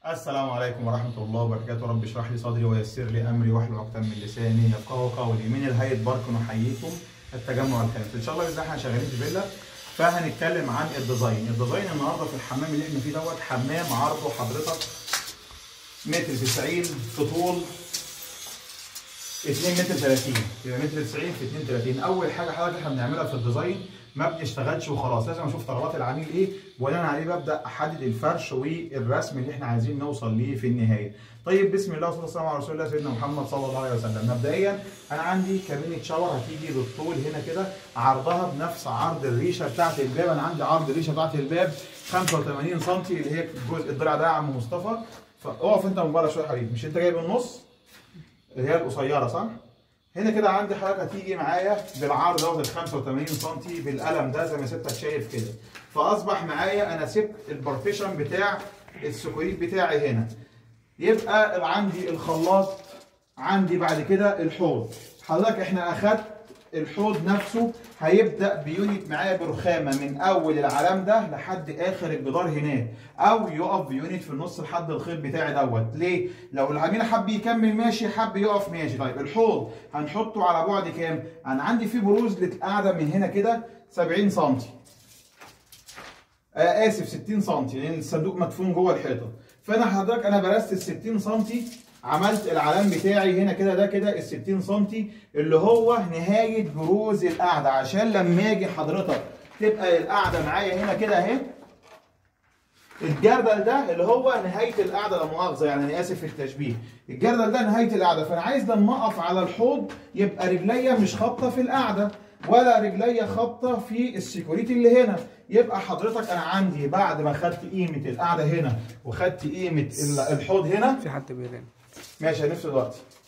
السلام عليكم ورحمة الله وبركاته رب اشرح لي صدري ويسر لي أمري واحلل عقدة من لساني يفقهوا قولي من الهيئة بارك نحييكم التجمع الخامس إن شاء الله بإذن الله احنا شغالين في فيلا فهنتكلم عن الديزاين الديزاين النهارده في الحمام اللي احنا فيه دوت حمام عرضه حضرتك متر 90 في طول 2 متر 30 يبقى متر 90 في 2 30 اول حاجه حضرتك احنا بنعملها في الديزاين ما بنشتغلش وخلاص لازم اشوف طلبات العميل ايه وبناء عليه ببدا احدد الفرش والرسم اللي احنا عايزين نوصل ليه في النهايه طيب بسم الله والصلاه والسلام على رسول الله سيدنا محمد صلى الله عليه وسلم مبدئيا انا عندي كابينه شاور هتيجي بالطول هنا كده عرضها بنفس عرض الريشه بتاعت الباب انا عندي عرض الريشه بتاعت الباب 85 سم اللي هي الجزء الضلع ده يا عم مصطفى فاقف انت من بره شويه يا حبيبي مش انت جايب النص اللي هي القصيره صح؟ هنا كده عندي حضرتك هتيجي معايا بالعرض دوت ال 85 سم بالقلم ده زي ما سيادتك شايف كده فاصبح معايا انا سبت البارتيشن بتاع السكوريت بتاعي هنا يبقى عندي الخلاط عندي بعد كده الحوض حضرتك احنا اخدت الحوض نفسه هيبدا بيونت معايا برخامه من اول العلام ده لحد اخر الجدار هناك او يقف بيونت في النص لحد الخيط بتاعي دوت ليه لو العميل حب يكمل ماشي حب يقف ماشي طيب الحوض هنحطه على بعد كام انا عندي فيه بروز للقاعده من هنا كده 70 سم آه اسف 60 سم لان الصندوق مدفون جوه الحيطه فانا حضرتك انا برست ال 60 سم عملت العلام بتاعي هنا كده ده كده ال 60 سم اللي هو نهايه بروز القعده عشان لما اجي حضرتك تبقى القعده معايا هنا كده اهي الجردل ده اللي هو نهايه القعده لا مؤاخذه يعني انا اسف في التشبيه الجردل ده نهايه القعده فانا عايز لما اقف على الحوض يبقى رجليا مش خابطه في القعده ولا رجليا خابطه في السيكوريتي اللي هنا يبقى حضرتك انا عندي بعد ما خدت قيمه القعده هنا وخدت قيمه الحوض هنا في حد بيرن ماشي هنفصل دلوقتي